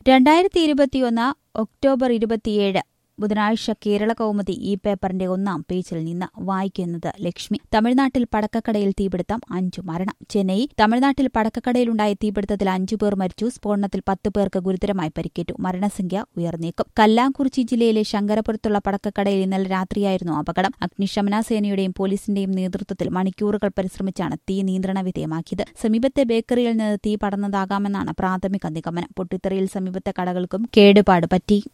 രണ്ടായിരത്തി ഇരുപത്തിയൊന്ന് ഒക്ടോബർ ഇരുപത്തിയേഴ് ബുധനാഴ്ച കേരള കൗമുദി ഈ പേപ്പറിന്റെ ഒന്നാം പേജിൽ നിന്ന് വായിക്കുന്നത് ലക്ഷ്മി തമിഴ്നാട്ടിൽ പടക്കക്കടയിൽ തീപിടുത്തം അഞ്ചു മരണം ചെന്നൈ തമിഴ്നാട്ടിൽ പടക്കക്കടയിലുണ്ടായ തീപിടുത്തത്തിൽ അഞ്ചു പേർ മരിച്ചു സ്ഫോടനത്തിൽ പത്ത് പേർക്ക് ഗുരുതരമായി പരിക്കേറ്റു മരണസംഖ്യ ഉയർന്നേക്കും കല്ലാംകുറിച്ചി ജില്ലയിലെ ശങ്കരപുരത്തുള്ള പടക്കക്കടയിൽ ഇന്നലെ രാത്രിയായിരുന്നു അപകടം അഗ്നിശമന സേനയുടെയും പോലീസിന്റെയും നേതൃത്വത്തിൽ മണിക്കൂറുകൾ പരിശ്രമിച്ചാണ് തീ നിയന്ത്രണ വിധേയമാക്കിയത് സമീപത്തെ ബേക്കറിയിൽ നിന്ന് തീ പടർന്നതാകാമെന്നാണ് പ്രാഥമിക നിഗമനം പൊട്ടിത്തെറിയിൽ സമീപത്തെ കടകൾക്കും കേടുപാട് പറ്റി